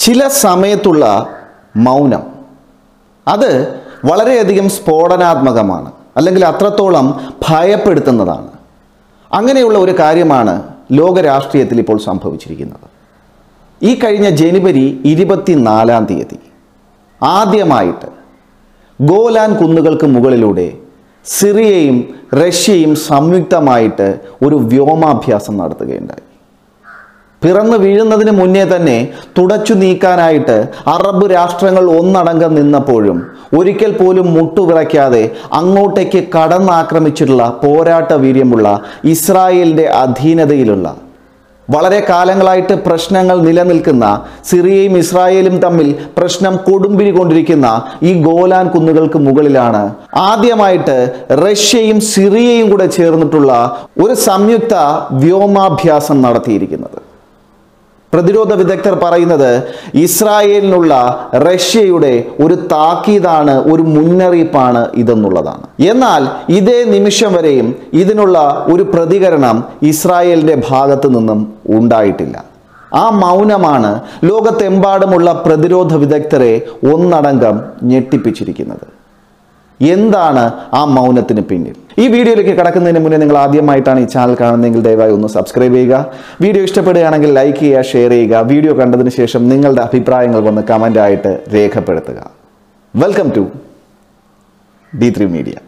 ചില സമയത്തുള്ള മൗനം അത് വളരെയധികം സ്ഫോടനാത്മകമാണ് അല്ലെങ്കിൽ അത്രത്തോളം ഭയപ്പെടുത്തുന്നതാണ് അങ്ങനെയുള്ള ഒരു കാര്യമാണ് ലോക രാഷ്ട്രീയത്തിൽ ഇപ്പോൾ സംഭവിച്ചിരിക്കുന്നത് ഈ കഴിഞ്ഞ ജനുവരി ഇരുപത്തിനാലാം തീയതി ആദ്യമായിട്ട് ഗോലാൻ കുന്നുകൾക്ക് മുകളിലൂടെ സിറിയയും റഷ്യയും സംയുക്തമായിട്ട് ഒരു വ്യോമാഭ്യാസം നടത്തുകയുണ്ടായി പിറന്നു വീഴുന്നതിന് മുന്നേ തന്നെ തുടച്ചു നീക്കാനായിട്ട് അറബ് രാഷ്ട്രങ്ങൾ ഒന്നടങ്കം നിന്നപ്പോഴും ഒരിക്കൽ പോലും മുട്ടുവിറയ്ക്കാതെ അങ്ങോട്ടേക്ക് കടന്നാക്രമിച്ചിട്ടുള്ള പോരാട്ട വീര്യമുള്ള ഇസ്രായേലിൻ്റെ അധീനതയിലുള്ള വളരെ കാലങ്ങളായിട്ട് പ്രശ്നങ്ങൾ നിലനിൽക്കുന്ന സിറിയയും ഇസ്രായേലും തമ്മിൽ പ്രശ്നം കൊടുമ്പിരി കൊണ്ടിരിക്കുന്ന ഈ ഗോലാൻ കുന്നുകൾക്ക് മുകളിലാണ് ആദ്യമായിട്ട് റഷ്യയും സിറിയയും കൂടെ ചേർന്നിട്ടുള്ള ഒരു സംയുക്ത വ്യോമാഭ്യാസം നടത്തിയിരിക്കുന്നത് പ്രതിരോധ വിദഗ്ധർ പറയുന്നത് ഇസ്രായേലിനുള്ള റഷ്യയുടെ ഒരു താക്കീതാണ് ഒരു മുന്നറിയിപ്പാണ് ഇതെന്നുള്ളതാണ് എന്നാൽ ഇതേ നിമിഷം വരെയും ഇതിനുള്ള ഒരു പ്രതികരണം ഇസ്രായേലിന്റെ ഭാഗത്തു നിന്നും ഉണ്ടായിട്ടില്ല ആ മൗനമാണ് ലോകത്തെമ്പാടുമുള്ള പ്രതിരോധ വിദഗ്ധരെ ഒന്നടങ്കം ഞെട്ടിപ്പിച്ചിരിക്കുന്നത് എന്താണ് ആ മൗനത്തിന് പിന്നിൽ ഈ വീഡിയോയിലേക്ക് കടക്കുന്നതിന് മുന്നേ നിങ്ങൾ ആദ്യമായിട്ടാണ് ഈ ചാനൽ കാണുന്നതെങ്കിൽ ദയവായി ഒന്ന് സബ്സ്ക്രൈബ് ചെയ്യുക വീഡിയോ ഇഷ്ടപ്പെടുകയാണെങ്കിൽ ലൈക്ക് ചെയ്യുക ഷെയർ ചെയ്യുക വീഡിയോ കണ്ടതിന് ശേഷം നിങ്ങളുടെ അഭിപ്രായങ്ങൾ വന്ന് കമൻ്റ് ആയിട്ട് രേഖപ്പെടുത്തുക welcome to D three media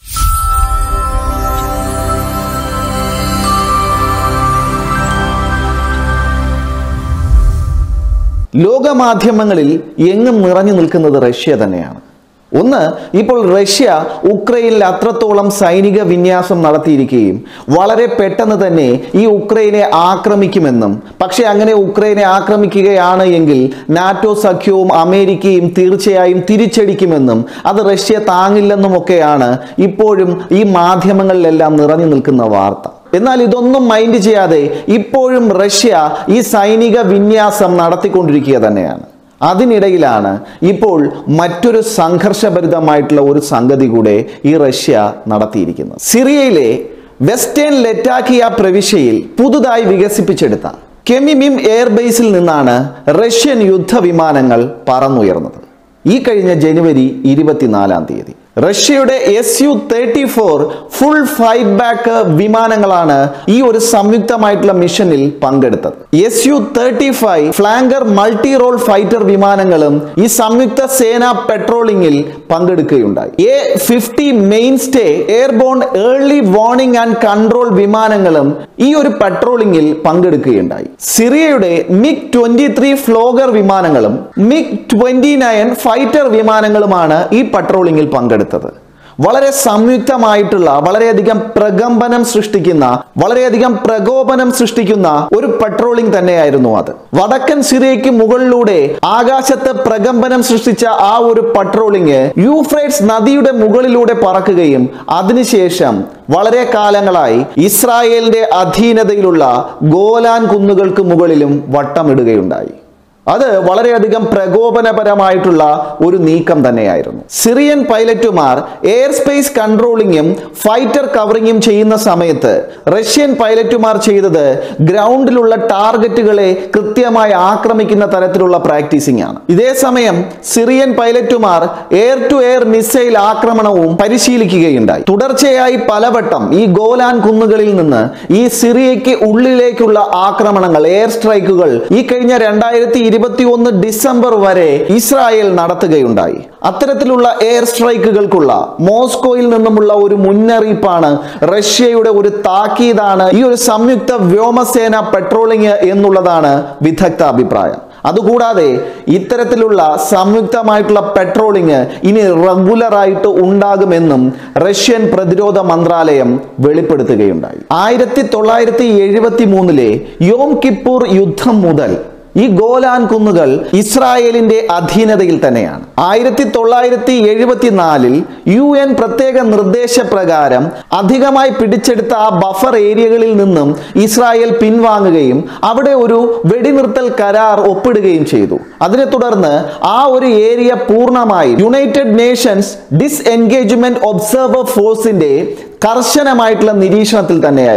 ലോകമാധ്യമങ്ങളിൽ എങ്ങും നിറഞ്ഞു നിൽക്കുന്നത് റഷ്യ തന്നെയാണ് ഒന്ന് ഇപ്പോൾ റഷ്യ ഉക്രൈനിൽ അത്രത്തോളം സൈനിക വിന്യാസം നടത്തിയിരിക്കുകയും വളരെ പെട്ടെന്ന് തന്നെ ഈ ഉക്രൈനെ ആക്രമിക്കുമെന്നും പക്ഷേ അങ്ങനെ ഉക്രൈനെ ആക്രമിക്കുകയാണ് എങ്കിൽ നാറ്റോ സഖ്യവും അമേരിക്കയും തീർച്ചയായും തിരിച്ചടിക്കുമെന്നും അത് റഷ്യ താങ്ങില്ലെന്നുമൊക്കെയാണ് ഇപ്പോഴും ഈ മാധ്യമങ്ങളിലെല്ലാം നിറഞ്ഞു നിൽക്കുന്ന വാർത്ത എന്നാൽ ഇതൊന്നും മൈൻഡ് ചെയ്യാതെ ഇപ്പോഴും റഷ്യ ഈ സൈനിക വിന്യാസം നടത്തിക്കൊണ്ടിരിക്കുക തന്നെയാണ് അതിനിടയിലാണ് ഇപ്പോൾ മറ്റൊരു സംഘർഷഭരിതമായിട്ടുള്ള ഒരു സംഗതി കൂടെ ഈ റഷ്യ നടത്തിയിരിക്കുന്നത് സിറിയയിലെ വെസ്റ്റേൺ ലെറ്റാക്കിയ പ്രവിശ്യയിൽ പുതുതായി വികസിപ്പിച്ചെടുത്ത കെമിമിം എയർബേസിൽ നിന്നാണ് റഷ്യൻ യുദ്ധവിമാനങ്ങൾ പറന്നുയർന്നത് ഈ കഴിഞ്ഞ ജനുവരി ഇരുപത്തിനാലാം തീയതി റഷ്യയുടെ S U thirty four full fight back വിമാനങ്ങളാണ് ഈ ഒരു സംയുക്തമായിട്ടുള്ള മിഷനിൽ പങ്കെടുത്തത് S U thirty five flanker multi role fighter വിമാനങ്ങളും ഈ സംയുക്ത സേന പെട്രോളിംഗിൽ പങ്കെടുക്കുകയുണ്ടായി A fifty mainstay airborne early warning and control വിമാനങ്ങളും ഈ ഒരു പെട്രോളിംഗിൽ പങ്കെടുക്കുകയുണ്ടായി സിറിയയുടെ മിഗ് ട്വന്റി ത്രീ ഫ്ലോഗർ വിമാനങ്ങളും മിഗ് ട്വന്റി നയൻ ഫൈറ്റർ വിമാനങ്ങളുമാണ് ഈ പെട്രോളിംഗിൽ പങ്കെടുത്തത് വളരെ സംയുക്തമായിട്ടുള്ള വളരെയധികം പ്രകമ്പനം സൃഷ്ടിക്കുന്ന വളരെയധികം പ്രകോപനം സൃഷ്ടിക്കുന്ന ഒരു പെട്രോളിംഗ് തന്നെയായിരുന്നു അത് വടക്കൻ സിറിയയ്ക്ക് മുകളിലൂടെ ആകാശത്ത് പ്രകമ്പനം സൃഷ്ടിച്ച ആ ഒരു പട്രോളിംഗ് യൂഫ്രൈറ്റ്സ് നദിയുടെ മുകളിലൂടെ പറക്കുകയും അതിനുശേഷം വളരെ കാലങ്ങളായി ഇസ്രായേലിന്റെ അധീനതയിലുള്ള ഗോലാൻ കുന്നുകൾക്ക് മുകളിലും വട്ടമിടുകയുണ്ടായി അത് വളരെയധികം പ്രകോപനപരമായിട്ടുള്ള ഒരു നീക്കം തന്നെയായിരുന്നു സിറിയൻ പൈലറ്റുമാർ എയർ സ്പേസ് കൺട്രോളിങ്ങും ഫൈറ്റർ കവറിങ്ങും ചെയ്യുന്ന സമയത്ത് റഷ്യൻ പൈലറ്റുമാർ ചെയ്തത് ഗ്രൗണ്ടിലുള്ള ടാർഗറ്റുകളെ കൃത്യമായി ആക്രമിക്കുന്ന തരത്തിലുള്ള പ്രാക്ടീസിംഗ് ആണ് ഇതേ സമയം സിറിയൻ പൈലറ്റുമാർ എയർ ടു എയർ മിസൈൽ ആക്രമണവും പരിശീലിക്കുകയുണ്ടായി തുടർച്ചയായി പലവട്ടം ഈ ഗോലാൻ കുന്നുകളിൽ നിന്ന് ഈ സിറിയയ്ക്ക് ഉള്ളിലേക്കുള്ള ആക്രമണങ്ങൾ എയർ സ്ട്രൈക്കുകൾ ഈ കഴിഞ്ഞ രണ്ടായിരത്തി ഇരുപത്തി ഒന്ന് ഡിസംബർ വരെ ഇസ്രായേൽ നടത്തുകയുണ്ടായി അത്തരത്തിലുള്ള എയർ സ്ട്രൈക്കുകൾക്കുള്ള മോസ്കോയിൽ നിന്നുമുള്ള ഒരു മുന്നറിയിപ്പാണ് റഷ്യയുടെ ഒരു താക്കീതാണ് ഈ ഒരു സംയുക്ത വ്യോമസേന പെട്രോളിംഗ് എന്നുള്ളതാണ് വിദഗ്ധ അഭിപ്രായം അതുകൂടാതെ ഇത്തരത്തിലുള്ള സംയുക്തമായിട്ടുള്ള പെട്രോളിംഗ് ഇനി റെഗുലറായിട്ട് ഉണ്ടാകുമെന്നും റഷ്യൻ പ്രതിരോധ മന്ത്രാലയം വെളിപ്പെടുത്തുകയുണ്ടായി ആയിരത്തി തൊള്ളായിരത്തി എഴുപത്തി മൂന്നിലെ യോം കിപ്പൂർ യുദ്ധം മുതൽ ഈ ഗോലാൻ കുന്നുകൾ ഇസ്രായേലിന്റെ അധീനതയിൽ തന്നെയാണ് ആയിരത്തി തൊള്ളായിരത്തി എഴുപത്തിനാലിൽ യു എൻ പ്രത്യേക നിർദ്ദേശപ്രകാരം അധികമായി പിടിച്ചെടുത്ത ആ ബഫർ ഏരിയകളിൽ നിന്നും ഇസ്രായേൽ പിൻവാങ്ങുകയും അവിടെ ഒരു വെടിനിർത്തൽ കരാർ ഒപ്പിടുകയും ചെയ്തു അതിനെ തുടർന്ന് ആ ഒരു ഏരിയ പൂർണ്ണമായി United Nations disengagement observer ഫോഴ്സിന്റെ കർശനമായിട്ടുള്ള നിരീക്ഷണത്തിൽ തന്നെയായിരുന്നു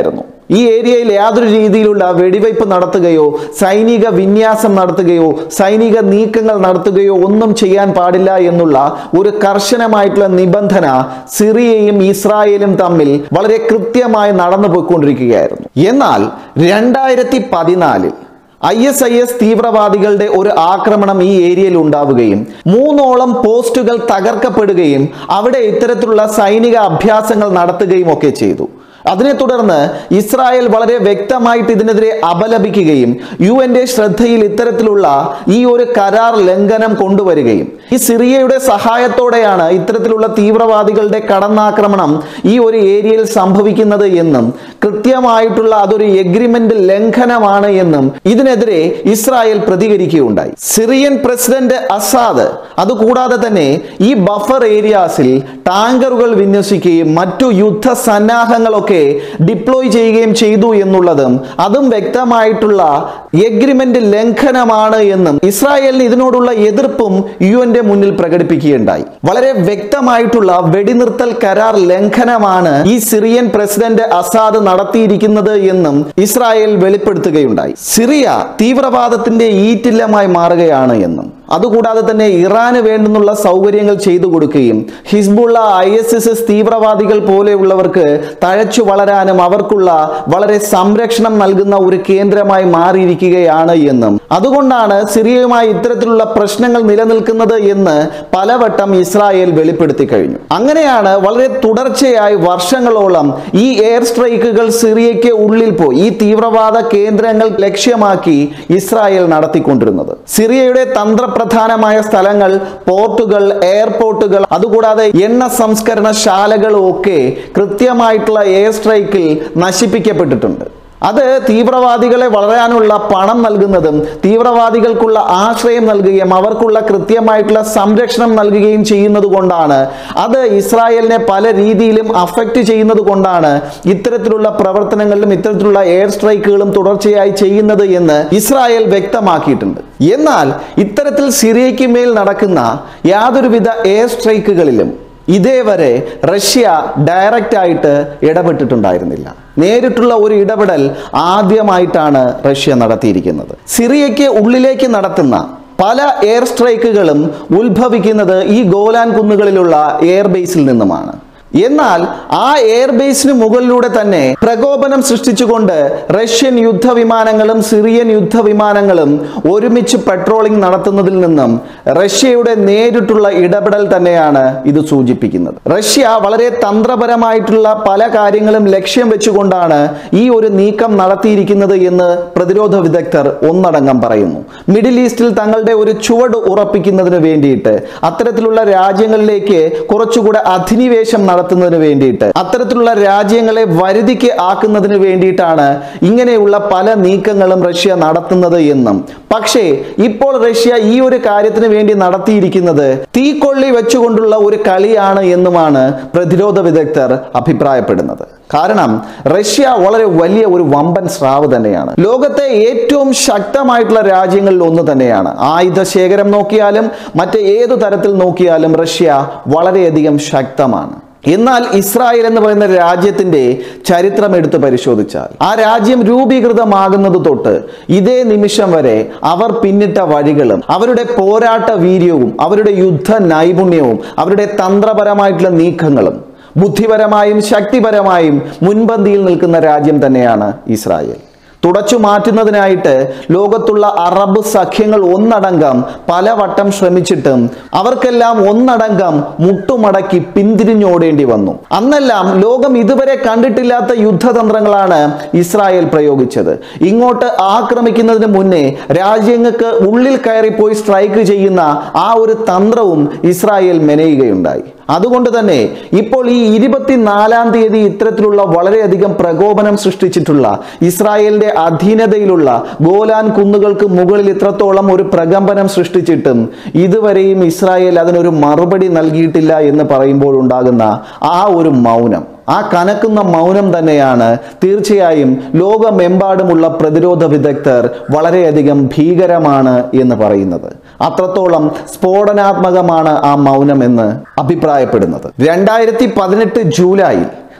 ഈ ഏരിയയിൽ യാതൊരു രീതിയിലുള്ള വെടിവയ്പ് നടത്തുകയോ സൈനിക വിന്യാസം നടത്തുകയോ സൈനിക നീക്കങ്ങൾ നടത്തുകയോ ഒന്നും ചെയ്യാൻ പാടില്ല എന്നുള്ള ഒരു കർശനമായിട്ടുള്ള നിബന്ധന സിറിയയും ഇസ്രായേലും തമ്മിൽ വളരെ കൃത്യമായി നടന്നു പോയിക്കൊണ്ടിരിക്കുകയായിരുന്നു എന്നാൽ രണ്ടായിരത്തി പതിനാലിൽ ഐ എസ് ഐ എസ് തീവ്രവാദികളുടെ ഒരു ആക്രമണം ഈ ഏരിയയിൽ ഉണ്ടാവുകയും മൂന്നോളം പോസ്റ്റുകൾ തകർക്കപ്പെടുകയും അവിടെ ഇത്തരത്തിലുള്ള സൈനിക അഭ്യാസങ്ങൾ നടത്തുകയും ഒക്കെ ചെയ്തു അതിനെ തുടർന്ന് ഇസ്രായേൽ വളരെ വ്യക്തമായിട്ട് ഇതിനെതിരെ അപലപിക്കുകയും യു എൻ്റെ ശ്രദ്ധയിൽ ഇത്തരത്തിലുള്ള ഈ ഒരു കരാർ ലംഘനം കൊണ്ടുവരികയും ഈ സിറിയയുടെ സഹായത്തോടെയാണ് ഇത്തരത്തിലുള്ള തീവ്രവാദികളുടെ കടന്നാക്രമണം ഈ ഒരു ഏരിയയിൽ സംഭവിക്കുന്നത് എന്നും കൃത്യമായിട്ടുള്ള അതൊരു എഗ്രിമെന്റ് ലംഘനമാണ് എന്നും ഇതിനെതിരെ ഇസ്രായേൽ പ്രതികരിക്കുകയുണ്ടായി സിറിയൻ പ്രസിഡന്റ് അസാദ് അതുകൂടാതെ തന്നെ ഈ ബഫർ ഏരിയാസിൽ ടാങ്കറുകൾ വിന്യസിക്കുകയും മറ്റു യുദ്ധ സന്നാഹങ്ങളൊക്കെ ഡിപ്ലോയ് ചെയ്യുകയും ചെയ്തു എന്നുള്ളതും അതും വ്യക്തമായിട്ടുള്ള എഗ്രിമെന്റ് ലംഘനമാണ് എന്നും ഇസ്രായേലിന് ഇതിനോടുള്ള എതിർപ്പും യു എന്റെ മുന്നിൽ പ്രകടിപ്പിക്കുകയുണ്ടായി വളരെ വ്യക്തമായിട്ടുള്ള വെടിനിർത്തൽ കരാർ ലംഘനമാണ് ഈ സിറിയൻ പ്രസിഡന്റ് അസാദ് നടത്തിയിരിക്കുന്നത് എന്നും ഇസ്രായേൽ വെളിപ്പെടുത്തുകയുണ്ടായി സിറിയ തീവ്രവാദത്തിന്റെ ഈറ്റില്ലമായി മാറുകയാണ് എന്നും അതുകൂടാതെ തന്നെ ഇറാന് വേണ്ടുന്നുള്ള സൗകര്യങ്ങൾ ചെയ്തു കൊടുക്കുകയും Hezbollah I S S S തീവ്രവാദികൾ പോലെയുള്ളവർക്ക് തഴച്ചു വളരാനും അവർക്കുള്ള വളരെ സംരക്ഷണം നൽകുന്ന ഒരു കേന്ദ്രമായി മാറിയിരിക്കുകയാണ് എന്നും അതുകൊണ്ടാണ് സിറിയയുമായി ഇത്തരത്തിലുള്ള പ്രശ്നങ്ങൾ നിലനിൽക്കുന്നത് എന്ന് പലവട്ടം ഇസ്രായേൽ വെളിപ്പെടുത്തി കഴിഞ്ഞു അങ്ങനെയാണ് വളരെ തുടർച്ചയായി വർഷങ്ങളോളം ഈ എയർ സ്ട്രൈക്കുകൾ സിറിയയ്ക്ക് ഉള്ളിൽ പോയി ഈ തീവ്രവാദ കേന്ദ്രങ്ങൾ ലക്ഷ്യമാക്കി ഇസ്രായേൽ നടത്തിക്കൊണ്ടിരുന്നത് സിറിയയുടെ തന്ത്രപ്രധാനമായ സ്ഥലങ്ങൾ പോർട്ടുകൾ എയർപോർട്ടുകൾ അതുകൂടാതെ എണ്ണ സംസ്കരണ ശാലകളും ഒക്കെ കൃത്യമായിട്ടുള്ള എയർ സ്ട്രൈക്കിൽ നശിപ്പിക്കപ്പെട്ടിട്ടുണ്ട് അത് തീവ്രവാദികളെ വളരാനുള്ള പണം നൽകുന്നതും തീവ്രവാദികൾക്കുള്ള ആശ്രയം നൽകുകയും അവർക്കുള്ള കൃത്യമായിട്ടുള്ള സംരക്ഷണം നൽകുകയും ചെയ്യുന്നത് കൊണ്ടാണ് അത് ഇസ്രായേലിനെ പല രീതിയിലും അഫക്റ്റ് ചെയ്യുന്നത് കൊണ്ടാണ് ഇത്തരത്തിലുള്ള പ്രവർത്തനങ്ങളിലും ഇത്തരത്തിലുള്ള എയർ സ്ട്രൈക്കുകളും തുടർച്ചയായി ചെയ്യുന്നത് എന്ന് ഇസ്രായേൽ വ്യക്തമാക്കിയിട്ടുണ്ട് എന്നാൽ ഇത്തരത്തിൽ സിറിയയ്ക്ക് മേൽ നടക്കുന്ന യാതൊരുവിധ എയർ സ്ട്രൈക്കുകളിലും ഇതേവരെ റഷ്യ ഡയറക്റ്റ് ആയിട്ട് ഇടപെട്ടിട്ടുണ്ടായിരുന്നില്ല നേരിട്ടുള്ള ഒരു ഇടപെടൽ ആദ്യമായിട്ടാണ് റഷ്യ നടത്തിയിരിക്കുന്നത് സിറിയയ്ക്ക് ഉള്ളിലേക്ക് നടത്തുന്ന പല എയർ സ്ട്രൈക്കുകളും ഉത്ഭവിക്കുന്നത് ഈ ഗോലാൻ കുന്നുകളിലുള്ള എയർബേസിൽ നിന്നുമാണ് എന്നാൽ ആ എയർബേസിന് മുകളിലൂടെ തന്നെ പ്രകോപനം സൃഷ്ടിച്ചുകൊണ്ട് റഷ്യൻ യുദ്ധവിമാനങ്ങളും സിറിയൻ യുദ്ധവിമാനങ്ങളും ഒരുമിച്ച് പെട്രോളിംഗ് നടത്തുന്നതിൽ നിന്നും റഷ്യയുടെ നേരിട്ടുള്ള ഇടപെടൽ തന്നെയാണ് ഇത് സൂചിപ്പിക്കുന്നത് റഷ്യ വളരെ തന്ത്രപരമായിട്ടുള്ള പല കാര്യങ്ങളും ലക്ഷ്യം വെച്ചുകൊണ്ടാണ് ഈ ഒരു നീക്കം നടത്തിയിരിക്കുന്നത് എന്ന് പ്രതിരോധ വിദഗ്ധർ ഒന്നടങ്കം പറയുന്നു മിഡിൽ ഈസ്റ്റിൽ തങ്ങളുടെ ഒരു ചുവട് ഉറപ്പിക്കുന്നതിന് വേണ്ടിയിട്ട് അത്തരത്തിലുള്ള രാജ്യങ്ങളിലേക്ക് കുറച്ചുകൂടെ അധിനിവേശം നടത്തുന്നതിന് വേണ്ടിയിട്ട് അത്തരത്തിലുള്ള രാജ്യങ്ങളെ വരുതിക്ക് ആക്കുന്നതിന് വേണ്ടിയിട്ടാണ് ഇങ്ങനെയുള്ള പല നീക്കങ്ങളും റഷ്യ നടത്തുന്നത് എന്നും പക്ഷേ ഇപ്പോൾ റഷ്യ ഈ ഒരു കാര്യത്തിന് വേണ്ടി നടത്തിയിരിക്കുന്നത് തീക്കൊള്ളി വെച്ചുകൊണ്ടുള്ള ഒരു കളിയാണ് എന്നുമാണ് പ്രതിരോധ വിദഗ്ധർ അഭിപ്രായപ്പെടുന്നത് കാരണം റഷ്യ വളരെ വലിയ ഒരു വമ്പൻ സ്രാവ് തന്നെയാണ് ലോകത്തെ ഏറ്റവും ശക്തമായിട്ടുള്ള രാജ്യങ്ങളിൽ ഒന്ന് തന്നെയാണ് ആയുധ ശേഖരം നോക്കിയാലും മറ്റ് ഏതു തരത്തിൽ നോക്കിയാലും റഷ്യ വളരെയധികം ശക്തമാണ് എന്നാൽ ഇസ്രായേൽ എന്ന് പറയുന്ന രാജ്യത്തിന്റെ ചരിത്രം എടുത്ത് പരിശോധിച്ചാൽ ആ രാജ്യം രൂപീകൃതമാകുന്നത് തൊട്ട് ഇതേ നിമിഷം വരെ അവർ പിന്നിട്ട വഴികളും അവരുടെ പോരാട്ട വീര്യവും അവരുടെ യുദ്ധ നൈപുണ്യവും അവരുടെ തന്ത്രപരമായിട്ടുള്ള നീക്കങ്ങളും ബുദ്ധിപരമായും ശക്തിപരമായും മുൻപന്തിയിൽ നിൽക്കുന്ന രാജ്യം തന്നെയാണ് ഇസ്രായേൽ തുടച്ചു മാറ്റുന്നതിനായിട്ട് ലോകത്തുള്ള അറബ് സഖ്യങ്ങൾ ഒന്നടങ്കം പലവട്ടം ശ്രമിച്ചിട്ടും അവർക്കെല്ലാം ഒന്നടങ്കം മുട്ടുമടക്കി പിന്തിരിഞ്ഞോടേണ്ടി വന്നു അന്നെല്ലാം ലോകം ഇതുവരെ കണ്ടിട്ടില്ലാത്ത യുദ്ധതന്ത്രങ്ങളാണ് ഇസ്രായേൽ പ്രയോഗിച്ചത് ഇങ്ങോട്ട് ആക്രമിക്കുന്നതിന് മുന്നേ രാജ്യങ്ങൾക്ക് ഉള്ളിൽ കയറിപ്പോയി സ്ട്രൈക്ക് ചെയ്യുന്ന ആ ഒരു തന്ത്രവും ഇസ്രായേൽ മെനയുകയുണ്ടായി അതുകൊണ്ട് തന്നെ ഇപ്പോൾ ഈ ഇരുപത്തിനാലാം തീയതി ഇത്തരത്തിലുള്ള വളരെയധികം പ്രകോപനം സൃഷ്ടിച്ചിട്ടുള്ള ഇസ്രായേലിന്റെ അധീനതയിലുള്ള ഗോലാൻ കുന്നുകൾക്ക് മുകളിൽ ഇത്രത്തോളം ഒരു പ്രകമ്പനം സൃഷ്ടിച്ചിട്ടും ഇതുവരെയും ഇസ്രായേൽ അതിനൊരു മറുപടി നൽകിയിട്ടില്ല എന്ന് പറയുമ്പോൾ ഉണ്ടാകുന്ന ആ ഒരു മൗനം ആ കനക്കുന്ന മൗനം തന്നെയാണ് തീർച്ചയായും ലോകമെമ്പാടുമുള്ള പ്രതിരോധ വിദഗ്ധർ വളരെയധികം ഭീകരമാണ് എന്ന് പറയുന്നത് അത്രത്തോളം സ്ഫോടനാത്മകമാണ് ആ മൗനം എന്ന് അഭിപ്രായപ്പെടുന്നത് രണ്ടായിരത്തി പതിനെട്ട് ജൂലൈയിൽ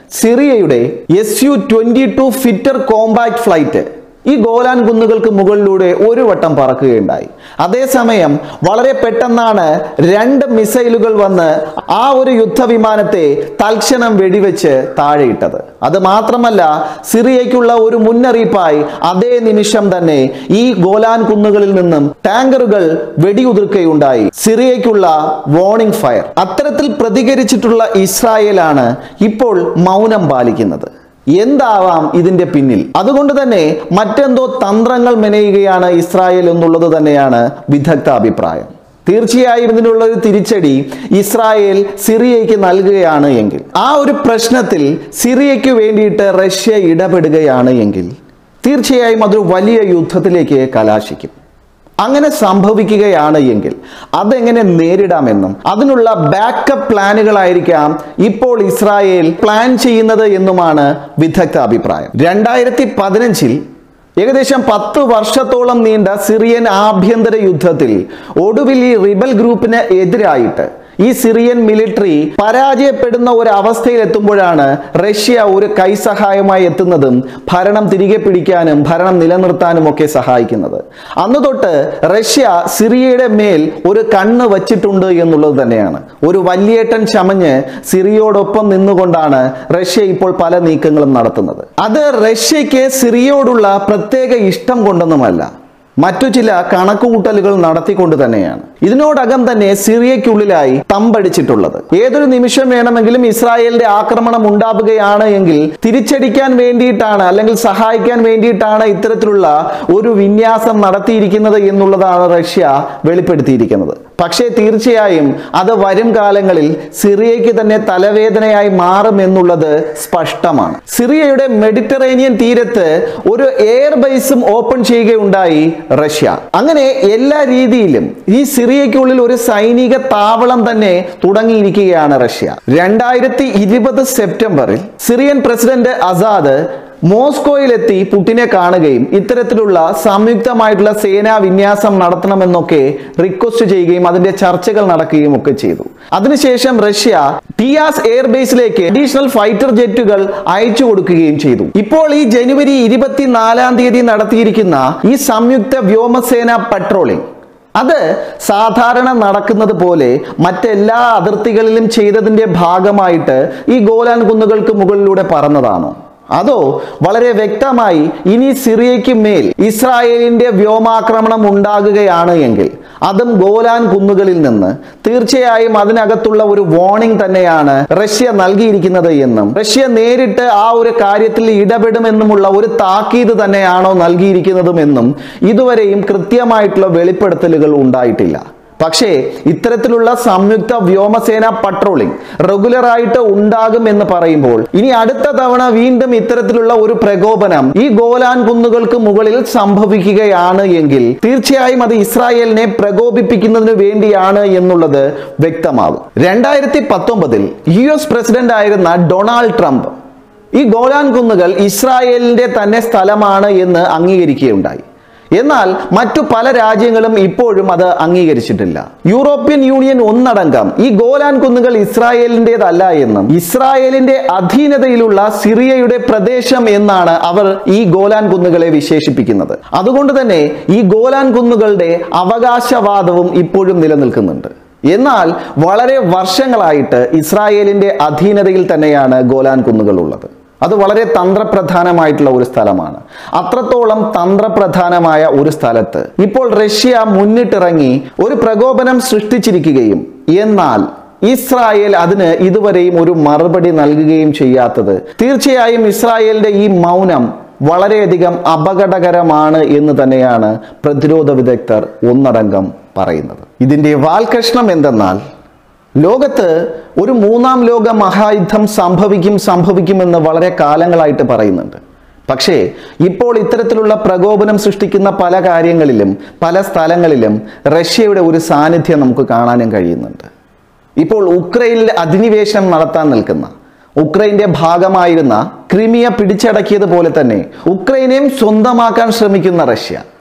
സിറിയയുടെ S U twenty two fitter compact flight ഈ ഗോലാൻ കുന്നുകൾക്ക് മുകളിലൂടെ ഒരു വട്ടം പറക്കുകയുണ്ടായി അതേസമയം വളരെ പെട്ടെന്നാണ് രണ്ട് മിസൈലുകൾ വന്ന് ആ ഒരു യുദ്ധവിമാനത്തെ തൽക്ഷണം വെടിവെച്ച് താഴെയിട്ടത് അത് മാത്രമല്ല സിറിയയ്ക്കുള്ള ഒരു മുന്നറിയിപ്പായി അതേ നിമിഷം തന്നെ ഈ ഗോലാൻ കുന്നുകളിൽ നിന്നും ടാങ്കറുകൾ വെടിയുതിർക്കുകയുണ്ടായി സിറിയയ്ക്കുള്ള വാർണിംഗ് ഫയർ അത്തരത്തിൽ പ്രതികരിച്ചിട്ടുള്ള ഇസ്രായേലാണ് ഇപ്പോൾ മൗനം പാലിക്കുന്നത് എന്താവാം ഇതിന്റെ പിന്നിൽ അതുകൊണ്ട് തന്നെ മറ്റെന്തോ തന്ത്രങ്ങൾ മെനയുകയാണ് ഇസ്രായേൽ എന്നുള്ളത് തന്നെയാണ് വിദഗ്ധ അഭിപ്രായം തീർച്ചയായും ഇതിനുള്ള ഒരു തിരിച്ചടി ഇസ്രായേൽ സിറിയയ്ക്ക് നൽകുകയാണ് എങ്കിൽ ആ ഒരു പ്രശ്നത്തിൽ സിറിയയ്ക്ക് വേണ്ടിയിട്ട് റഷ്യ ഇടപെടുകയാണ് എങ്കിൽ തീർച്ചയായും അതൊരു വലിയ യുദ്ധത്തിലേക്ക് കലാശിക്കും അങ്ങനെ സംഭവിക്കുകയാണ് എങ്കിൽ അതെങ്ങനെ നേരിടാമെന്നും അതിനുള്ള ബാക്കപ്പ് പ്ലാനുകളായിരിക്കാം ഇപ്പോൾ ഇസ്രായേൽ പ്ലാൻ ചെയ്യുന്നത് എന്നുമാണ് വിദഗ്ധ അഭിപ്രായം രണ്ടായിരത്തി പതിനഞ്ചിൽ ഏകദേശം പത്ത് വർഷത്തോളം നീണ്ട സിറിയൻ ആഭ്യന്തര യുദ്ധത്തിൽ ഒടുവിൽ ഈ റിബൽ ഗ്രൂപ്പിന് എതിരായിട്ട് ഈ സിറിയൻ മിലിറ്ററി പരാജയപ്പെടുന്ന ഒരു അവസ്ഥയിൽ എത്തുമ്പോഴാണ് റഷ്യ ഒരു കൈസഹായമായി എത്തുന്നതും ഭരണം തിരികെ പിടിക്കാനും ഭരണം നിലനിർത്താനും ഒക്കെ സഹായിക്കുന്നത് അന്ന് തൊട്ട് റഷ്യ സിറിയയുടെ മേൽ ഒരു കണ്ണ് വച്ചിട്ടുണ്ട് എന്നുള്ളത് തന്നെയാണ് ഒരു വല്യേട്ടൻ ചമഞ്ഞ് സിറിയോടൊപ്പം നിന്നുകൊണ്ടാണ് റഷ്യ ഇപ്പോൾ പല നീക്കങ്ങളും നടത്തുന്നത് അത് റഷ്യയ്ക്ക് സിറിയോടുള്ള പ്രത്യേക ഇഷ്ടം കൊണ്ടൊന്നുമല്ല മറ്റു ചില കണക്കുകൂട്ടലുകൾ നടത്തിക്കൊണ്ട് തന്നെയാണ് ഇതിനോടകം തന്നെ സിറിയയ്ക്കുള്ളിലായി തമ്പടിച്ചിട്ടുള്ളത് ഏതൊരു നിമിഷം വേണമെങ്കിലും ഇസ്രായേലിന്റെ ആക്രമണം ഉണ്ടാവുകയാണ് എങ്കിൽ തിരിച്ചടിക്കാൻ വേണ്ടിയിട്ടാണ് അല്ലെങ്കിൽ സഹായിക്കാൻ വേണ്ടിയിട്ടാണ് ഇത്തരത്തിലുള്ള ഒരു വിന്യാസം നടത്തിയിരിക്കുന്നത് എന്നുള്ളതാണ് റഷ്യ വെളിപ്പെടുത്തിയിരിക്കുന്നത് പക്ഷേ തീർച്ചയായും അത് വരും കാലങ്ങളിൽ സിറിയയ്ക്ക് തന്നെ തലവേദനയായി മാറും എന്നുള്ളത് സ്പഷ്ടമാണ് സിറിയയുടെ മെഡിറ്ററേനിയൻ തീരത്ത് ഒരു എയർ ബേസും ഓപ്പൺ ചെയ്യുകയുണ്ടായി റഷ്യ അങ്ങനെ എല്ലാ രീതിയിലും ഈ സിറിയയ്ക്കുള്ളിൽ ഒരു സൈനിക താവളം തന്നെ തുടങ്ങിയിരിക്കുകയാണ് റഷ്യ രണ്ടായിരത്തി ഇരുപത് സെപ്റ്റംബറിൽ സിറിയൻ പ്രസിഡന്റ് അസാദ് മോസ്കോയിലെത്തി പുടിനെ കാണുകയും ഇത്തരത്തിലുള്ള സംയുക്തമായിട്ടുള്ള സേനാ വിന്യാസം നടത്തണമെന്നൊക്കെ റിക്വസ്റ്റ് ചെയ്യുകയും അതിന്റെ ചർച്ചകൾ നടക്കുകയും ഒക്കെ ചെയ്തു അതിനുശേഷം റഷ്യ ടിയാസ് എയർബേസിലേക്ക് അഡീഷണൽ ഫൈറ്റർ ജെറ്റുകൾ അയച്ചു കൊടുക്കുകയും ചെയ്തു ഇപ്പോൾ ഈ ജനുവരി ഇരുപത്തിനാലാം തീയതി നടത്തിയിരിക്കുന്ന ഈ സംയുക്ത വ്യോമസേന പട്രോളിംഗ് അത് സാധാരണ നടക്കുന്നത് പോലെ മറ്റെല്ലാ അതിർത്തികളിലും ചെയ്തതിന്റെ ഭാഗമായിട്ട് ഈ ഗോലാൻ കുന്നുകൾക്ക് മുകളിലൂടെ പറന്നതാണോ അതോ വളരെ വ്യക്തമായി ഇനി സിറിയയ്ക്ക് മേൽ ഇസ്രായേലിന്റെ വ്യോമാക്രമണം ഉണ്ടാകുകയാണ് എങ്കിൽ അതും ഗോലാൻ കുന്നുകളിൽ നിന്ന് തീർച്ചയായും അതിനകത്തുള്ള ഒരു വാർണിംഗ് തന്നെയാണ് റഷ്യ നൽകിയിരിക്കുന്നത് എന്നും റഷ്യ നേരിട്ട് ആ ഒരു കാര്യത്തിൽ ഇടപെടുമെന്നുമുള്ള ഒരു താക്കീത് തന്നെയാണോ നൽകിയിരിക്കുന്നതുമെന്നും ഇതുവരെയും കൃത്യമായിട്ടുള്ള വെളിപ്പെടുത്തലുകൾ ഉണ്ടായിട്ടില്ല പക്ഷേ ഇത്തരത്തിലുള്ള സംയുക്ത വ്യോമസേന പട്രോളിംഗ് റെഗുലർ ആയിട്ട് ഉണ്ടാകും എന്ന് പറയുമ്പോൾ ഇനി അടുത്ത തവണ വീണ്ടും ഇത്തരത്തിലുള്ള ഒരു പ്രകോപനം ഈ ഗോലാൻ കുന്നുകൾക്ക് മുകളിൽ സംഭവിക്കുകയാണ് എങ്കിൽ തീർച്ചയായും അത് ഇസ്രായേലിനെ പ്രകോപിപ്പിക്കുന്നതിന് വേണ്ടിയാണ് എന്നുള്ളത് വ്യക്തമാകും രണ്ടായിരത്തി പത്തൊമ്പതിൽ യു എസ് പ്രസിഡന്റ് ആയിരുന്ന ഡൊണാൾഡ് ട്രംപ് ഈ ഗോലാൻ കുന്നുകൾ ഇസ്രായേലിന്റെ തന്നെ സ്ഥലമാണ് എന്ന് അംഗീകരിക്കുകയുണ്ടായി എന്നാൽ മറ്റു പല രാജ്യങ്ങളും ഇപ്പോഴും അത് അംഗീകരിച്ചിട്ടില്ല യൂറോപ്യൻ യൂണിയൻ ഒന്നടങ്കം ഈ ഗോലാൻ കുന്നുകൾ ഇസ്രായേലിൻ്റെതല്ല എന്നും ഇസ്രായേലിന്റെ അധീനതയിലുള്ള സിറിയയുടെ പ്രദേശം എന്നാണ് അവർ ഈ ഗോലാൻ കുന്നുകളെ വിശേഷിപ്പിക്കുന്നത് അതുകൊണ്ട് തന്നെ ഈ ഗോലാൻ കുന്നുകളുടെ അവകാശവാദവും ഇപ്പോഴും നിലനിൽക്കുന്നുണ്ട് എന്നാൽ വളരെ വർഷങ്ങളായിട്ട് ഇസ്രായേലിന്റെ അധീനതയിൽ തന്നെയാണ് ഗോലാൻ കുന്നുകൾ ഉള്ളത് അത് വളരെ തന്ത്രപ്രധാനമായിട്ടുള്ള ഒരു സ്ഥലമാണ് അത്രത്തോളം തന്ത്രപ്രധാനമായ ഒരു സ്ഥലത്ത് ഇപ്പോൾ റഷ്യ മുന്നിട്ടിറങ്ങി ഒരു പ്രകോപനം സൃഷ്ടിച്ചിരിക്കുകയും എന്നാൽ ഇസ്രായേൽ അതിന് ഇതുവരെയും ഒരു മറുപടി നൽകുകയും ചെയ്യാത്തത് തീർച്ചയായും ഇസ്രായേലിന്റെ ഈ മൗനം വളരെയധികം അപകടകരമാണ് എന്ന് തന്നെയാണ് പ്രതിരോധ വിദഗ്ധർ ഒന്നടങ്കം പറയുന്നത് ഇതിന്റെ വാൽകഷ്ണം എന്തെന്നാൽ ലോകത്ത് ഒരു മൂന്നാം ലോക മഹായുദ്ധം സംഭവിക്കും സംഭവിക്കുമെന്ന് വളരെ കാലങ്ങളായിട്ട് പറയുന്നുണ്ട് പക്ഷേ ഇപ്പോൾ ഇത്തരത്തിലുള്ള പ്രകോപനം സൃഷ്ടിക്കുന്ന പല കാര്യങ്ങളിലും പല സ്ഥലങ്ങളിലും റഷ്യയുടെ ഒരു സാന്നിധ്യം നമുക്ക് കാണാനും കഴിയുന്നുണ്ട് ഇപ്പോൾ ഉക്രൈനിൽ അധിനിവേശം നടത്താൻ നിൽക്കുന്ന ഉക്രൈന്റെ ഭാഗമായിരുന്ന ക്രിമിയ പിടിച്ചടക്കിയതുപോലെ തന്നെ ഉക്രൈനെയും സ്വന്തമാക്കാൻ ശ്രമിക്കുന്ന റഷ്യ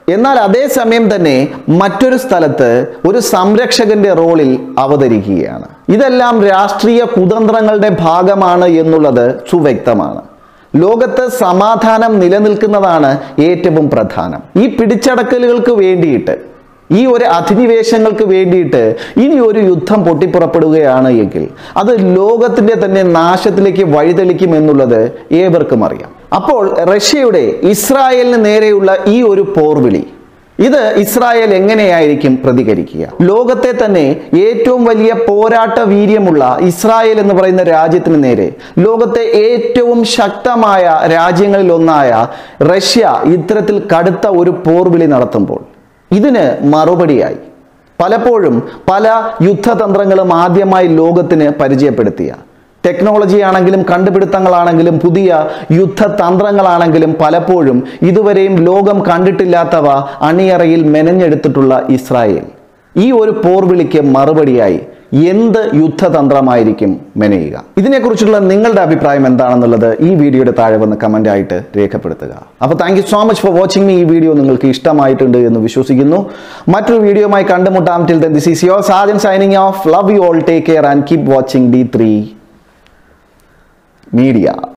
എന്നാൽ അതേസമയം തന്നെ മറ്റൊരു സ്ഥലത്ത് ഒരു സംരക്ഷകന്റെ റോളിൽ അവതരിക്കുകയാണ് ഇതെല്ലാം രാഷ്ട്രീയ കുതന്ത്രങ്ങളുടെ ഭാഗമാണ് എന്നുള്ളത് സുവ്യക്തമാണ് ലോകത്ത് സമാധാനം നിലനിൽക്കുന്നതാണ് ഏറ്റവും പ്രധാനം ഈ പിടിച്ചടക്കലുകൾക്ക് വേണ്ടിയിട്ട് ഈ ഒരു അധിനിവേശങ്ങൾക്ക് വേണ്ടിയിട്ട് ഇനി ഒരു യുദ്ധം പൊട്ടിപ്പുറപ്പെടുകയാണ് എങ്കിൽ അത് ലോകത്തിന്റെ തന്നെ നാശത്തിലേക്ക് വഴിതെളിക്കും എന്നുള്ളത് ഏവർക്കും അറിയാം അപ്പോൾ റഷ്യയുടെ ഇസ്രായേലിന് നേരെയുള്ള ഈ ഒരു പോർവിളി ഇത് ഇസ്രായേൽ എങ്ങനെയായിരിക്കും പ്രതികരിക്കുക ലോകത്തെ തന്നെ ഏറ്റവും വലിയ പോരാട്ട വീര്യമുള്ള ഇസ്രായേൽ എന്ന് പറയുന്ന രാജ്യത്തിന് നേരെ ലോകത്തെ ഏറ്റവും ശക്തമായ രാജ്യങ്ങളിൽ ഒന്നായ റഷ്യ ഇത്തരത്തിൽ കടുത്ത ഒരു പോർവിളി നടത്തുമ്പോൾ ഇതിന് മറുപടിയായി പലപ്പോഴും പല യുദ്ധതന്ത്രങ്ങളും ആദ്യമായി ലോകത്തിന് പരിചയപ്പെടുത്തിയ ടെക്നോളജി ആണെങ്കിലും കണ്ടുപിടുത്തങ്ങളാണെങ്കിലും പുതിയ യുദ്ധതന്ത്രങ്ങളാണെങ്കിലും പലപ്പോഴും ഇതുവരെയും ലോകം കണ്ടിട്ടില്ലാത്തവ അണിയറയിൽ മെനഞ്ഞെടുത്തിട്ടുള്ള ഇസ്രായേൽ ഈ ഒരു പോർവിളിക്ക് മറുപടിയായി എന്ത് യുദ്ധതന്ത്രമായിരിക്കും മെനയുക ഇതിനെക്കുറിച്ചുള്ള നിങ്ങളുടെ അഭിപ്രായം എന്താണെന്നുള്ളത് ഈ വീഡിയോയുടെ താഴെ വന്ന് കമന്റ് ആയിട്ട് രേഖപ്പെടുത്തുക അപ്പോൾ thank you so much for watching me ഈ വീഡിയോ നിങ്ങൾക്ക് ഇഷ്ടമായിട്ടുണ്ട് എന്ന് വിശ്വസിക്കുന്നു മറ്റൊരു വീഡിയോയുമായി കണ്ടുമുട്ടാം till then this is your Sajan signing off love you all take care and keep watching D three media